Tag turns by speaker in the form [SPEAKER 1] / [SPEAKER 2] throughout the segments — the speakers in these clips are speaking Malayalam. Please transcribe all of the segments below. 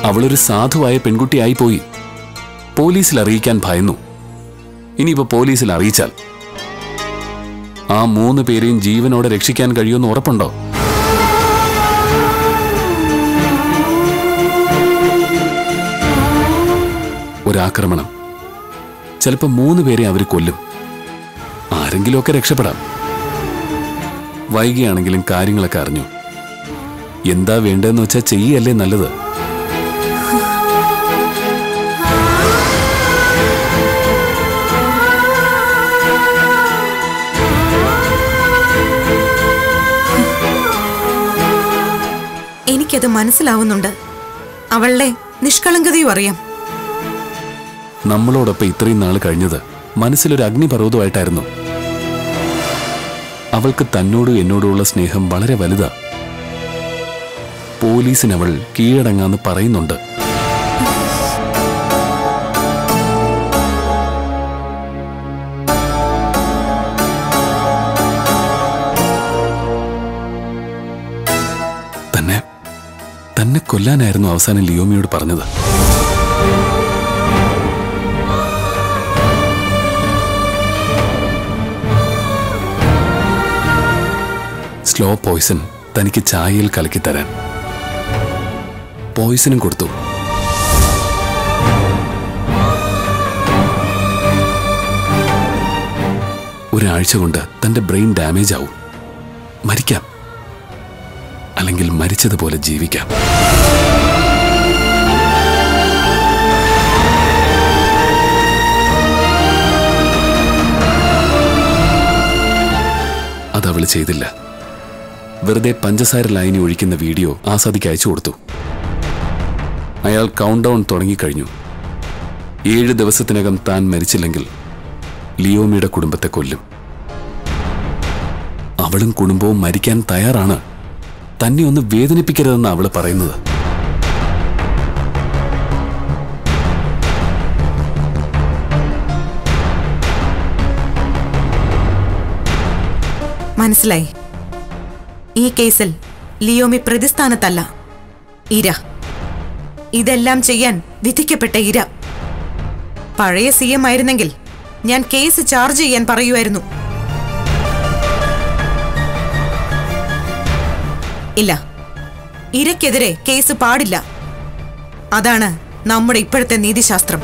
[SPEAKER 1] അവളൊരു സാധുവായ പെൺകുട്ടിയായി പോയി പോലീസിൽ അറിയിക്കാൻ ഭയന്നു ഇനിയിപ്പോ പോലീസിൽ അറിയിച്ചാൽ ആ മൂന്ന് പേരെയും ജീവനോടെ രക്ഷിക്കാൻ കഴിയുമെന്ന് ഉറപ്പുണ്ടോ ഒരാക്രമണം ചിലപ്പോൾ മൂന്ന് പേരെ അവർ കൊല്ലും ആരെങ്കിലുമൊക്കെ രക്ഷപ്പെടാം വൈകിയാണെങ്കിലും കാര്യങ്ങളൊക്കെ അറിഞ്ഞു എന്താ വേണ്ടതെന്ന് വെച്ചാൽ ചെയ്യല്ലേ നല്ലത്
[SPEAKER 2] എനിക്കത് മനസ്സിലാവുന്നുണ്ട് അവളുടെ നിഷ്കളങ്കതയും അറിയാം
[SPEAKER 1] നമ്മളോടൊപ്പം ഇത്രയും നാൾ കഴിഞ്ഞത് മനസ്സിലൊരു അഗ്നിപർവ്വതമായിട്ടായിരുന്നു അവൾക്ക് തന്നോടും എന്നോടുമുള്ള സ്നേഹം വളരെ വലുതാ പോലീസിനവൾ കീഴടങ്ങാന്ന് പറയുന്നുണ്ട് തന്നെ തന്നെ കൊല്ലാനായിരുന്നു അവസാനം ലിയോമിയോട് പറഞ്ഞത് സ്ലോ പോയിസൺ തനിക്ക് ചായയിൽ കലക്കി തരാൻ പോയിസനും കൊടുത്തു ഒരാഴ്ച കൊണ്ട് തന്റെ ബ്രെയിൻ ഡാമേജ് ആവും മരിക്കാം അല്ലെങ്കിൽ മരിച്ചതുപോലെ ജീവിക്കാം അതവള് ചെയ്തില്ല വെറുതെ പഞ്ചസാര ലൈനി ഒഴിക്കുന്ന വീഡിയോ ആസാദിക്ക് അയച്ചു കൊടുത്തു അയാൾ കൗണ്ട് ഡൗൺ തുടങ്ങിക്കഴിഞ്ഞു ഏഴ് ദിവസത്തിനകം താൻ മരിച്ചില്ലെങ്കിൽ ലിയോമിയുടെ കുടുംബത്തെ കൊല്ലും അവളും കുടുംബവും മരിക്കാൻ തയ്യാറാണ് തന്നെ ഒന്ന് വേദനിപ്പിക്കരുതെന്ന് അവള് പറയുന്നത്
[SPEAKER 2] മനസ്സിലായി ഈ കേസിൽ ലിയോമി പ്രതിസ്ഥാനത്തല്ല ഇര ഇതെല്ലാം ചെയ്യാൻ വിധിക്കപ്പെട്ട ഇര പഴയ സി എം ആയിരുന്നെങ്കിൽ ഞാൻ കേസ് ചാർജ് ചെയ്യാൻ പറയുമായിരുന്നു ഇല്ല ഇരയ്ക്കെതിരെ കേസ് പാടില്ല അതാണ് നമ്മുടെ ഇപ്പോഴത്തെ നീതിശാസ്ത്രം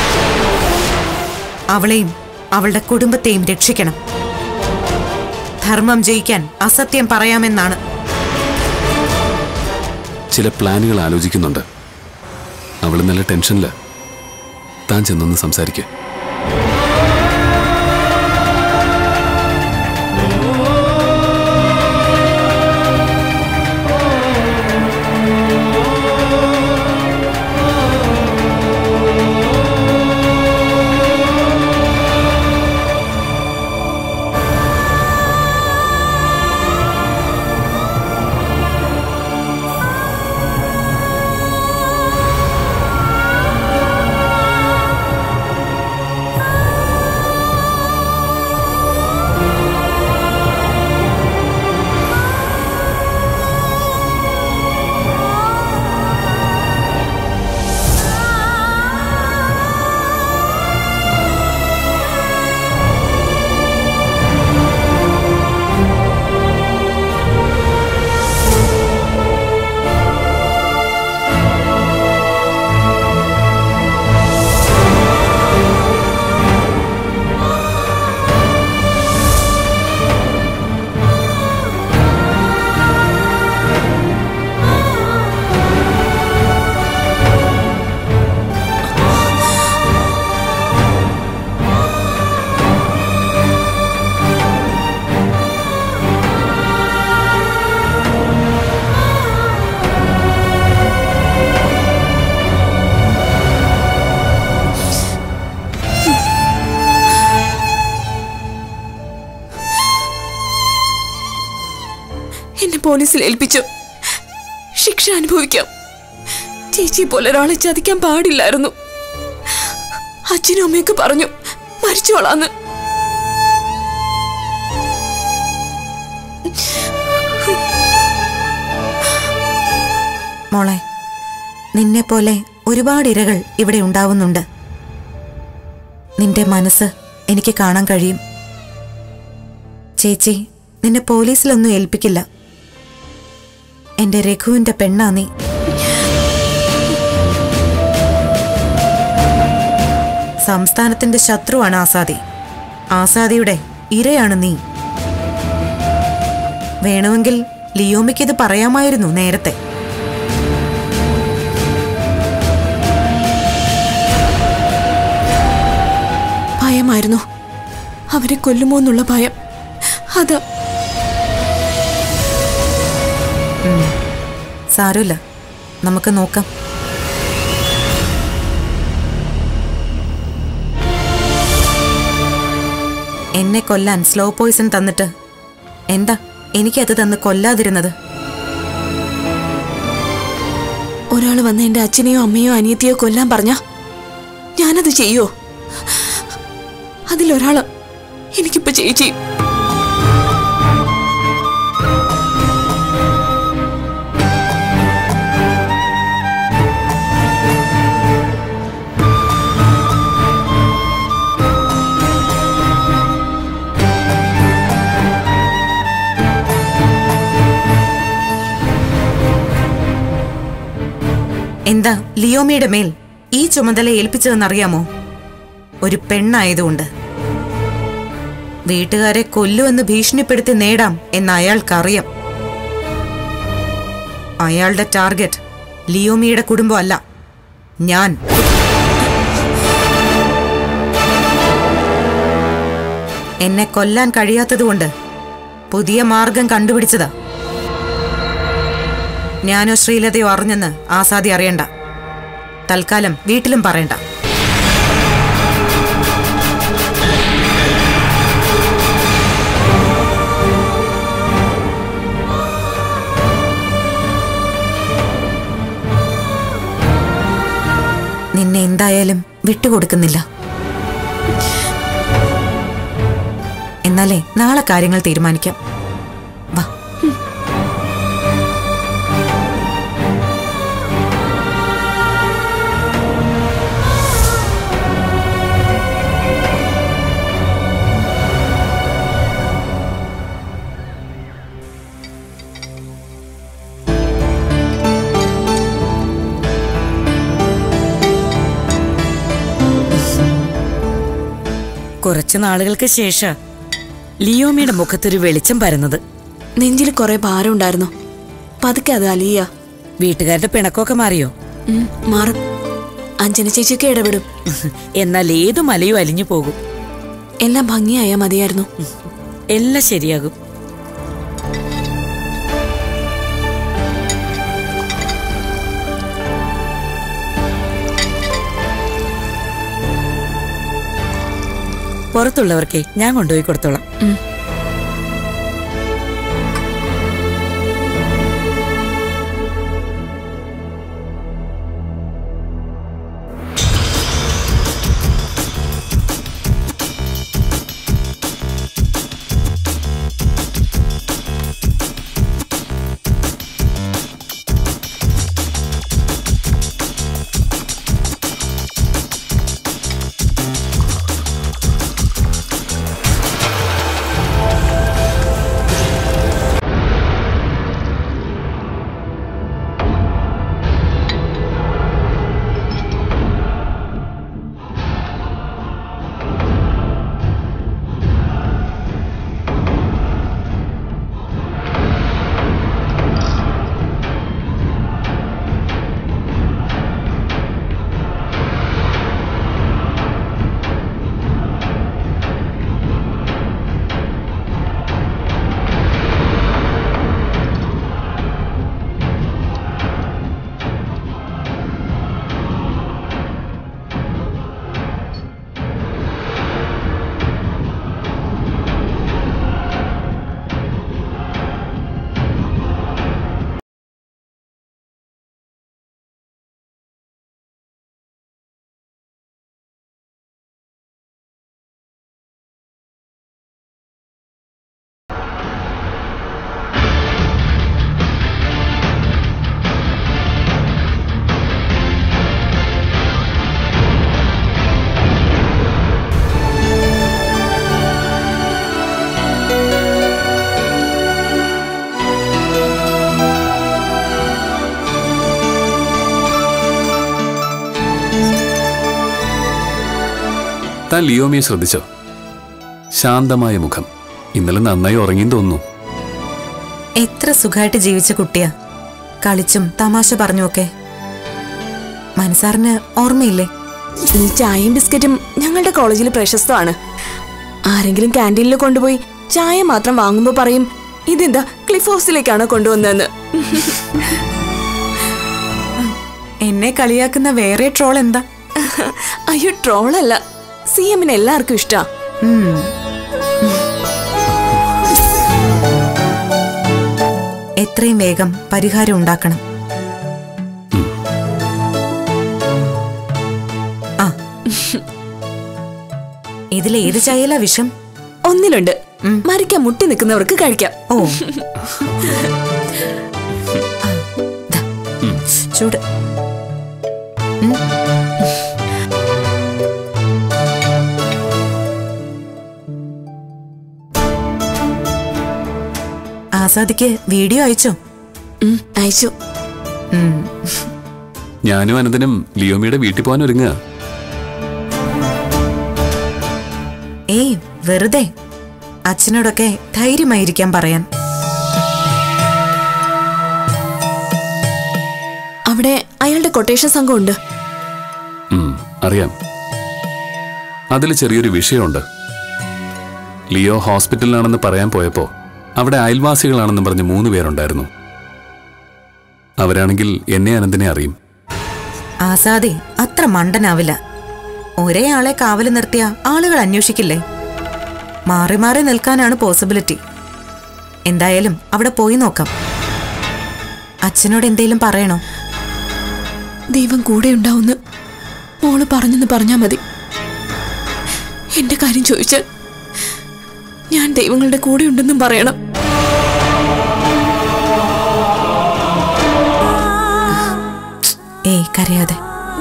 [SPEAKER 2] അവളെയും അവളുടെ കുടുംബത്തെയും രക്ഷിക്കണം ധർമ്മം ജയിക്കാൻ അസത്യം പറയാമെന്നാണ്
[SPEAKER 1] ചില പ്ലാനുകൾ ആലോചിക്കുന്നുണ്ട് അവള് നല്ല ടെൻഷനില്ല താൻ ചെന്നൊന്ന് സംസാരിക്കുക
[SPEAKER 3] എന്നെ പോലീസിൽ ഏൽപ്പിച്ചു ശിക്ഷ അനുഭവിക്കാം ചേച്ചിയെ പോലെ ഒരാളെ ചതിക്കാൻ പാടില്ലായിരുന്നു അച്ഛനും അമ്മയൊക്കെ പറഞ്ഞു മരിച്ചോളാന്ന്
[SPEAKER 2] മോളെ നിന്നെ പോലെ ഒരുപാട് ഇരകൾ ഇവിടെ ഉണ്ടാവുന്നുണ്ട് നിന്റെ മനസ്സ് എനിക്ക് കാണാൻ കഴിയും ചേച്ചി നിന്നെ പോലീസിലൊന്നും ഏൽപ്പിക്കില്ല എന്റെ രഘുവിന്റെ പെണ്ണാ നീ സംസ്ഥാനത്തിന്റെ ശത്രുവാണ് ആസാദി ആസാദിയുടെ ഇരയാണ് നീ വേണമെങ്കിൽ ലിയോമിക്ക് ഇത് പറയാമായിരുന്നു നേരത്തെ
[SPEAKER 3] ഭയമായിരുന്നു അവരെ കൊല്ലുമോ എന്നുള്ള ഭയം അതാ
[SPEAKER 2] സാരമില്ല നമുക്ക് നോക്കാം എന്നെ കൊല്ലാൻ സ്ലോ പോയിസൺ തന്നിട്ട് എന്താ എനിക്കത് തന്ന് കൊല്ലാതിരുന്നത്
[SPEAKER 3] ഒരാൾ വന്ന് എന്റെ അച്ഛനെയോ അമ്മയോ അനിയത്തിയോ കൊല്ലാൻ പറഞ്ഞ ഞാനത് ചെയ്യോ അതിലൊരാള് എനിക്കിപ്പോ ചേച്ചി
[SPEAKER 2] എന്താ ലിയോമിയുടെ മേൽ ഈ ചുമതല ഏൽപ്പിച്ചതെന്നറിയാമോ ഒരു പെണ്ണായതുകൊണ്ട് വീട്ടുകാരെ കൊല്ലുമെന്ന് ഭീഷണിപ്പെടുത്തി നേടാം എന്ന് അയാൾക്കറിയാം അയാളുടെ ടാർഗറ്റ് ലിയോമിയുടെ കുടുംബമല്ല ഞാൻ എന്നെ കൊല്ലാൻ കഴിയാത്തതുകൊണ്ട് പുതിയ മാർഗം കണ്ടുപിടിച്ചതാ ഞാനോ ശ്രീലതയോ അറിഞ്ഞെന്ന് ആസാദി അറിയണ്ട തൽക്കാലം വീട്ടിലും പറയണ്ട നിന്നെ എന്തായാലും വിട്ടുകൊടുക്കുന്നില്ല എന്നാലേ നാളെ കാര്യങ്ങൾ തീരുമാനിക്കാം വാ
[SPEAKER 4] കുറച്ചു നാളുകൾക്ക് ശേഷം ലിയോമിയുടെ മുഖത്തൊരു വെളിച്ചം പരന്നത്
[SPEAKER 3] നെഞ്ചിൽ കുറെ ഭാരം ഉണ്ടായിരുന്നു പതുക്കെ അത് അലിയ
[SPEAKER 4] വീട്ടുകാരുടെ പിണക്കമൊക്കെ മാറിയോ
[SPEAKER 3] മാറും അഞ്ജന ചേച്ചിയൊക്കെ ഇടപെടും
[SPEAKER 4] എന്നാൽ ഏതു മലയും അലിഞ്ഞു പോകും
[SPEAKER 3] എല്ലാം ഭംഗിയായാ മതിയായിരുന്നു
[SPEAKER 4] എല്ലാം ശരിയാകും പുറത്തുള്ളവർക്കേ ഞാൻ കൊണ്ടുപോയി കൊടുത്തോളാം
[SPEAKER 1] താൻ ലിയോമിയെ ശ്രദ്ധിച്ചോ ശാന്തമായ മുഖം ഇന്നലെ നന്നായി ഉറങ്ങിയും തോന്നുന്നു
[SPEAKER 2] എത്ര സുഖമായിട്ട് ജീവിച്ച കുട്ടിയാ കളിച്ചും തമാശ പറഞ്ഞുമൊക്കെ മനസാറിന് ഓർമ്മയില്ലേ
[SPEAKER 3] ഈ ചായയും ബിസ്ക്കറ്റും ഞങ്ങളുടെ കോളേജിൽ പ്രശസ്തമാണ് ആരെങ്കിലും ക്യാൻറ്റീനിൽ കൊണ്ടുപോയി ചായ മാത്രം വാങ്ങുമ്പോൾ പറയും ഇതെന്താ ക്ലിഫ് ഹൗസിലേക്കാണോ കൊണ്ടുവന്നതെന്ന്
[SPEAKER 2] എന്നെ കളിയാക്കുന്ന വേറെ ട്രോൾ എന്താ
[SPEAKER 3] അയ്യോ ട്രോളല്ല സി എമ്മിന് എല്ലാവർക്കും ഇഷ്ടാ
[SPEAKER 2] ഉം. എത്രയും വേഗം പരിഹാരം ഉണ്ടാക്കണം ആ ഇതിലേത് ചായല വിഷം
[SPEAKER 3] ഒന്നിലുണ്ട് മരിക്കാൻ മുട്ടി നിൽക്കുന്നവർക്ക് കഴിക്കാം
[SPEAKER 2] ഓ ആ, ദാ. ചൂട് ഉം. ആസാദിക്ക് വീഡിയോ അയച്ചോ
[SPEAKER 3] ഉം, അയച്ചു
[SPEAKER 2] ഉം.
[SPEAKER 1] ഞാനും അനന്തനും ലിയോമിയുടെ വീട്ടിൽ പോകാൻ ഒരുങ്ങുക
[SPEAKER 2] ഏയ് വെറുതെ അച്ഛനോടൊക്കെ ധൈര്യമായിരിക്കാൻ പറയാൻ
[SPEAKER 3] അവിടെ അയാളുടെ കൊട്ടേഷൻ സംഘം ഉണ്ട്
[SPEAKER 1] ഉം, അറിയാം അതിൽ ചെറിയൊരു വിഷയമുണ്ട് ലിയോ ഹോസ്പിറ്റലിലാണെന്ന് പറയാൻ പോയപ്പോ അവിടെ അയൽവാസികളാണെന്ന് പറഞ്ഞ് മൂന്ന് പേരുണ്ടായിരുന്നു അവരാണെങ്കിൽ എന്നെ അനന്തനെ അറിയും
[SPEAKER 2] ആസാദെ അത്ര മണ്ടനാവില്ല ഒരേ ആളെ കാവല് നിർത്തിയ ആളുകൾ അന്വേഷിക്കില്ലേ മാറി മാറി നിൽക്കാനാണ് പോസിബിലിറ്റി എന്തായാലും അവിടെ പോയി നോക്കാം അച്ഛനോട് എന്തേലും പറയണോ
[SPEAKER 3] ദൈവം കൂടെ ഉണ്ടാവുന്ന് മോള് പറഞ്ഞെന്ന് പറഞ്ഞാ മതി എന്റെ കാര്യം ചോദിച്ചാൽ ഞാൻ ദൈവങ്ങളുടെ കൂടെ ഉണ്ടെന്നും പറയണം
[SPEAKER 2] ഏയ് കരയാതെ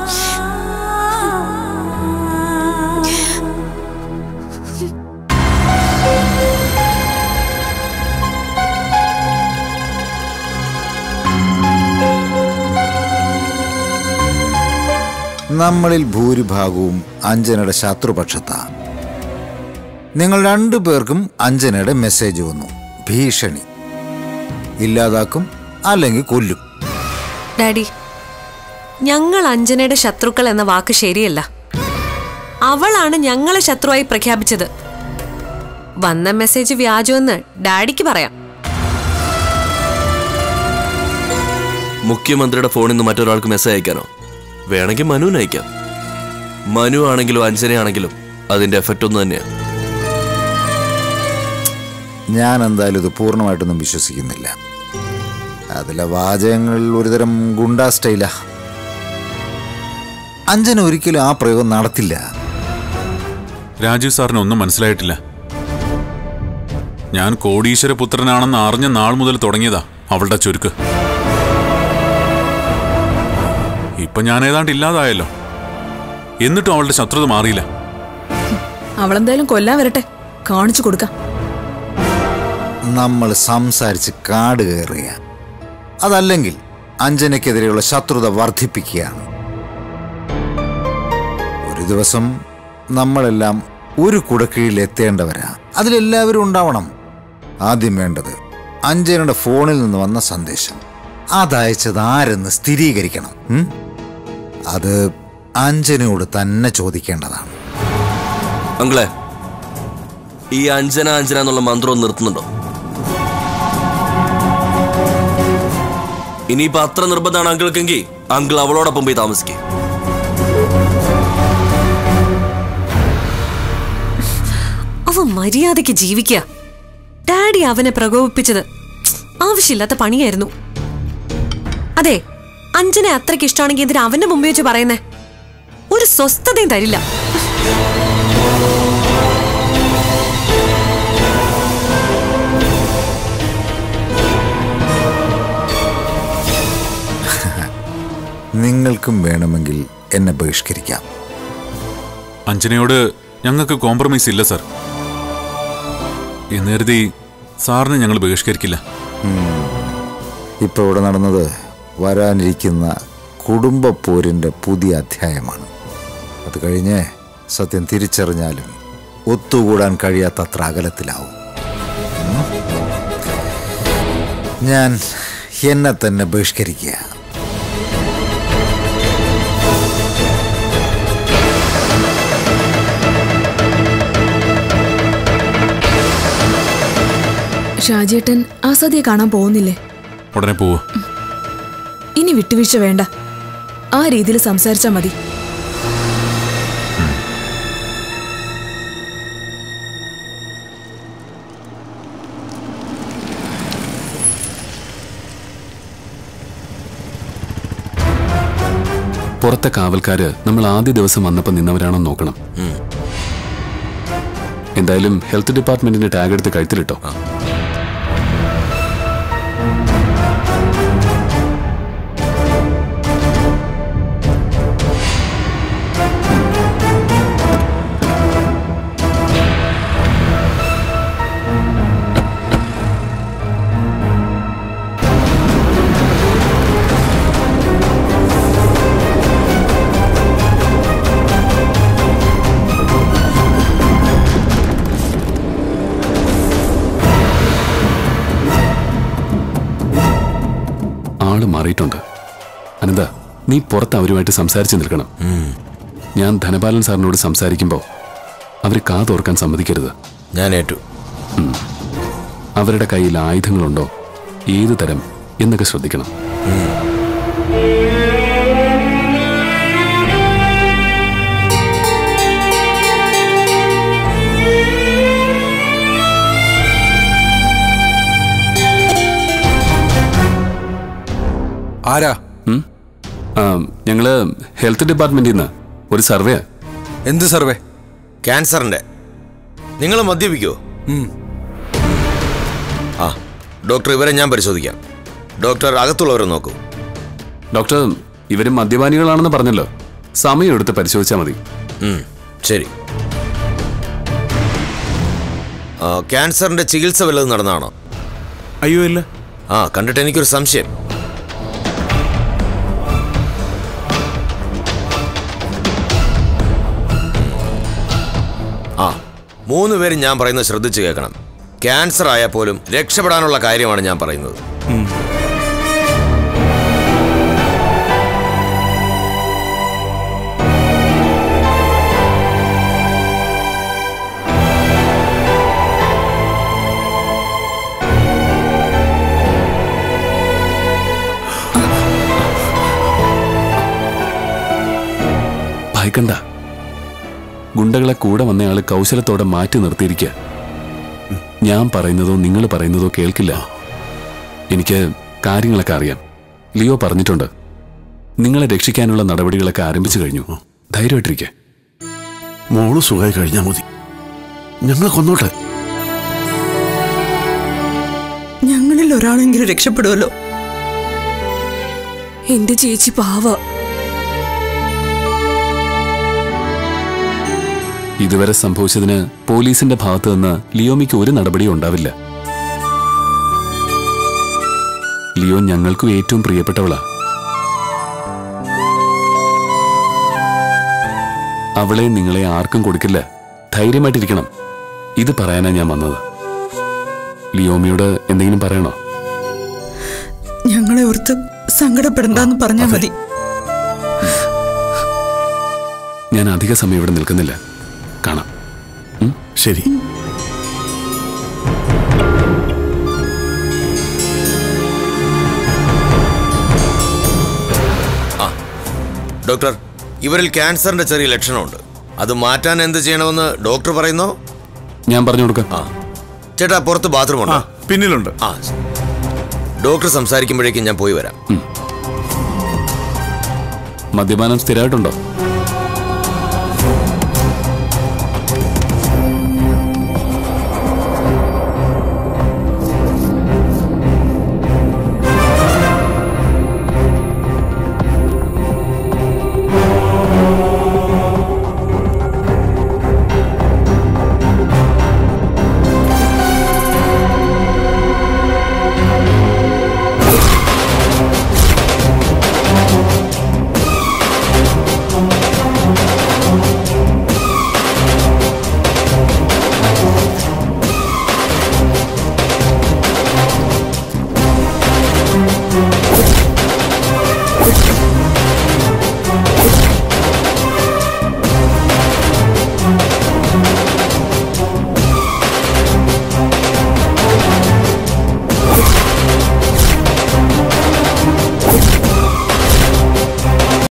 [SPEAKER 5] നമ്മളിൽ ഭൂരിഭാഗവും അഞ്ജനയുടെ ശത്രുപക്ഷത്താണ് നിങ്ങൾ രണ്ടു പേർക്കും അഞ്ജനയുടെ മെസ്സേജ് വന്നു ഭീഷണി ഇല്ലാതാക്കും അല്ലെങ്കിൽ കൊല്ലും
[SPEAKER 6] ഡാഡി ഞങ്ങൾ അഞ്ജനയുടെ ശത്രുക്കൾ എന്ന വാക്ക് ശരിയല്ല അവളാണ് ഞങ്ങളെ ശത്രുവായി പ്രഖ്യാപിച്ചത് വന്ന മെസ്സേജ് വ്യാജമെന്ന് ഡാഡിക്ക് പറയാം
[SPEAKER 7] മുഖ്യമന്ത്രിയുടെ ഫോണിൽ നിന്ന് മറ്റൊരാൾക്ക് മെസ്സേജ് അയക്കാനോ വേണമെങ്കിൽ മനുവിന് അയക്കാം മനു ആണെങ്കിലും അഞ്ജനയാണെങ്കിലും അതിന്റെ എഫക്റ്റ് ഒന്ന് തന്നെയാണ്
[SPEAKER 5] ഞാൻ എന്തായാലും ഇത് പൂർണ്ണമായിട്ടൊന്നും വിശ്വസിക്കുന്നില്ല അതിലെ വാചകങ്ങളിൽ ഒരുതരം ഗുണ്ടാ സ്റ്റൈലാ അഞ്ജന ഒരിക്കലും ആ പ്രയോഗം നടത്തില്ല
[SPEAKER 8] രാജീവ് സാറിന് ഒന്നും മനസ്സിലായിട്ടില്ല ഞാൻ കോടീശ്വര പുത്രനാണെന്ന് അറിഞ്ഞ നാൾ മുതൽ തുടങ്ങിയതാ അവളുടെ ചുരുക്ക് ഇപ്പൊ ഞാൻ ഏതാണ്ട് ഇല്ലാതായല്ലോ എന്നിട്ടും അവളുടെ ശത്രുത മാറിയില്ല
[SPEAKER 3] അവളെന്തായാലും കൊല്ലാൻ വരട്ടെ കാണിച്ചു കൊടുക്കാം
[SPEAKER 5] നമ്മൾ സംസാരിച്ച് കാട് കയറുക അതല്ലെങ്കിൽ അഞ്ജനയ്ക്കെതിരെയുള്ള ശത്രുത വർദ്ധിപ്പിക്കുകയാണ് ഒരു ദിവസം നമ്മളെല്ലാം ഒരു കുടക്കീഴിൽ എത്തേണ്ടവരാ അതിലെല്ലാവരും ഉണ്ടാവണം ആദ്യം വേണ്ടത് അഞ്ജനയുടെ ഫോണിൽ നിന്ന് വന്ന സന്ദേശം അതയച്ചത് ആരെന്ന് സ്ഥിരീകരിക്കണം ഉം? അത് അഞ്ജനയോട് തന്നെ ചോദിക്കേണ്ടതാണ്
[SPEAKER 7] അങ്കിളെ ഈ അഞ്ജന അഞ്ജന എന്നുള്ള മന്ത്രം നിർത്തുന്നുണ്ടോ ഇനിയിപ്പോ അത്ര നിർബന്ധമാണ് അങ്കിൾക്കെങ്കിൽ അങ്കിൾ അവളോടൊപ്പം പോയി താമസിക്കേ
[SPEAKER 6] അവൻ മര്യാദയ്ക്ക് ജീവിക്കുക ഡാഡി അവനെ പ്രകോപിപ്പിച്ചത് ആവശ്യമില്ലാത്ത പണിയായിരുന്നു അതെ അഞ്ജനെ അത്രയ്ക്ക് ഇഷ്ടമാണെങ്കിൽ എന്തിനാ അവന്റെ മുമ്പിൽ വെച്ച് പറയുന്നേ ഒരു സ്വസ്ഥതയും തരില്ല
[SPEAKER 5] നിങ്ങൾക്കും വേണമെങ്കിൽ എന്നെ ബഹിഷ്കരിക്കാം
[SPEAKER 8] അഞ്ജനയോട് ഞങ്ങൾക്ക് കോംപ്രമൈസ് ഇല്ല സാർ എന്ന് കരുതി സാറിനെ ഞങ്ങൾ ബഹിഷ്കരിക്കില്ല
[SPEAKER 5] ഇപ്പോൾ ഇവിടെ നടന്നത് വരാനിരിക്കുന്ന കുടുംബ പോരിൻ്റെ പുതിയ അധ്യായമാണ് അത് കഴിഞ്ഞ് സത്യം തിരിച്ചറിഞ്ഞാലും ഒത്തുകൂടാൻ കഴിയാത്തത്ര അകലത്തിലാവും ഉം? ഞാൻ എന്നെ തന്നെ ബഹിഷ്കരിക്കുക
[SPEAKER 3] ഷാജേട്ടൻ ആസാദിയെ കാണാൻ പോകുന്നില്ലേ
[SPEAKER 8] ഉടനെ പോവോ
[SPEAKER 3] ഇനി വിട്ടുവീഴ്ച വേണ്ട ആ രീതിയിൽ സംസാരിച്ചാൽ മതി
[SPEAKER 1] പുറത്തെ കാവൽക്കാര് നമ്മൾ ആദ്യ ദിവസം വന്നപ്പോൾ നിന്നവരാണെന്ന് നോക്കണം എന്തായാലും ഹെൽത്ത് ഡിപ്പാർട്ട്മെന്റിന്റെ ടാഗ് എടുത്ത് കഴുത്തിലിട്ടോ ആള് മാറിയിട്ടുണ്ട് അനന്ത നീ പുറത്ത് അവരുമായിട്ട് സംസാരിച്ചു നിൽക്കണം ഞാൻ ധനപാലൻ സാറിനോട് സംസാരിക്കുമ്പോൾ അവർ കാതോർക്കാൻ സമ്മതിക്കരുത്
[SPEAKER 9] ഞാൻ ഏറ്റു
[SPEAKER 1] അവരുടെ കയ്യിൽ ആയുധങ്ങളുണ്ടോ ഏത് തരം എന്നൊക്കെ ശ്രദ്ധിക്കണം
[SPEAKER 9] ആരാ
[SPEAKER 1] ഉം? ആ, ഞങ്ങള് ഹെൽത്ത് ഡിപ്പാർട്ട്മെന്റിൽ നിന്ന് ഒരു സർവേ
[SPEAKER 9] എന്ത് സർവേ
[SPEAKER 7] ക്യാൻസറിന്റെ നിങ്ങൾ മദ്യപിക്കോ ആ ഡോക്ടർ ഇവരെ ഞാൻ പരിശോധിക്കാം ഡോക്ടർ അകത്തുള്ളവരെ നോക്കൂ
[SPEAKER 1] ഡോക്ടർ ഇവര് മദ്യപാനികളാണെന്ന് പറഞ്ഞല്ലോ സമയം എടുത്ത് പരിശോധിച്ചാൽ മതി
[SPEAKER 7] ഉം, ശരി ആ, ക്യാൻസറിന്റെ ചികിത്സ വല്ലതും നടന്നതാണോ
[SPEAKER 9] അയ്യോ ഇല്ല
[SPEAKER 7] ആ കണ്ടിട്ട് എനിക്കൊരു സംശയം ആ മൂന്ന് പേരും ഞാൻ പറയുന്നത് ശ്രദ്ധിച്ചു കേൾക്കണം ക്യാൻസർ ആയാൽ പോലും രക്ഷപ്പെടാനുള്ള കാര്യമാണ് ഞാൻ പറയുന്നത്
[SPEAKER 1] ഭയക്കണ്ട ഗുണ്ടകളെ കൂടെ വന്നയാള് കൗശലത്തോടെ മാറ്റി നിർത്തിയിരിക്കുക ഞാൻ പറയുന്നതോ നിങ്ങൾ പറയുന്നതോ കേൾക്കില്ല എനിക്ക് കാര്യങ്ങളൊക്കെ അറിയാം ലിയോ പറഞ്ഞിട്ടുണ്ട് നിങ്ങളെ രക്ഷിക്കാനുള്ള നടപടികളൊക്കെ ആരംഭിച്ചു കഴിഞ്ഞു ധൈര്യമായിട്ടിരിക്കെ
[SPEAKER 10] മോള് സുഖമായി കഴിഞ്ഞാൽ മതി ഞങ്ങൾ കൊന്നോട്ടെ
[SPEAKER 11] ഞങ്ങളിൽ ഒരാളെങ്കിലും രക്ഷപ്പെടുമല്ലോ
[SPEAKER 3] എന്റെ ചേച്ചി പാവ
[SPEAKER 1] ഇതുവരെ സംഭവിച്ചതിന് പോലീസിന്റെ ഭാഗത്തു നിന്ന് ലിയോമിക്ക് ഒരു നടപടിയും ഉണ്ടാവില്ല ലിയോ ഞങ്ങൾക്കും ഏറ്റവും പ്രിയപ്പെട്ടവളാ അവളെ നിങ്ങളെ ആർക്കും കൊടുക്കില്ല ധൈര്യമായിട്ടിരിക്കണം ഇത് പറയാനാ ഞാൻ വന്നത് ലിയോമിയോട് എന്തെങ്കിലും പറയണോ
[SPEAKER 11] ഞങ്ങളെ ഓർത്ത് സങ്കടപ്പെടണ്ടെന്ന് പറഞ്ഞാൽ മതി
[SPEAKER 1] ഞാൻ അധിക സമയം ഇവിടെ നിൽക്കുന്നില്ല കാണാം
[SPEAKER 10] ശരി
[SPEAKER 7] ഡോക്ടർ ഇവരിൽ ക്യാൻസറിന്റെ ചെറിയ ലക്ഷണമുണ്ട് അത് മാറ്റാൻ എന്ത് ചെയ്യണമെന്ന് ഡോക്ടർ പറയുന്നോ
[SPEAKER 1] ഞാൻ പറഞ്ഞു കൊടുക്കാം
[SPEAKER 7] ആ ചേട്ടാ പുറത്ത് ബാത്റൂം ഉണ്ടോ
[SPEAKER 10] പിന്നിലുണ്ട്
[SPEAKER 7] ആ ഡോക്ടർ സംസാരിക്കുമ്പോഴേക്കും ഞാൻ പോയി വരാം
[SPEAKER 1] മദ്യപാനം സ്ഥിരമായിട്ടുണ്ടോ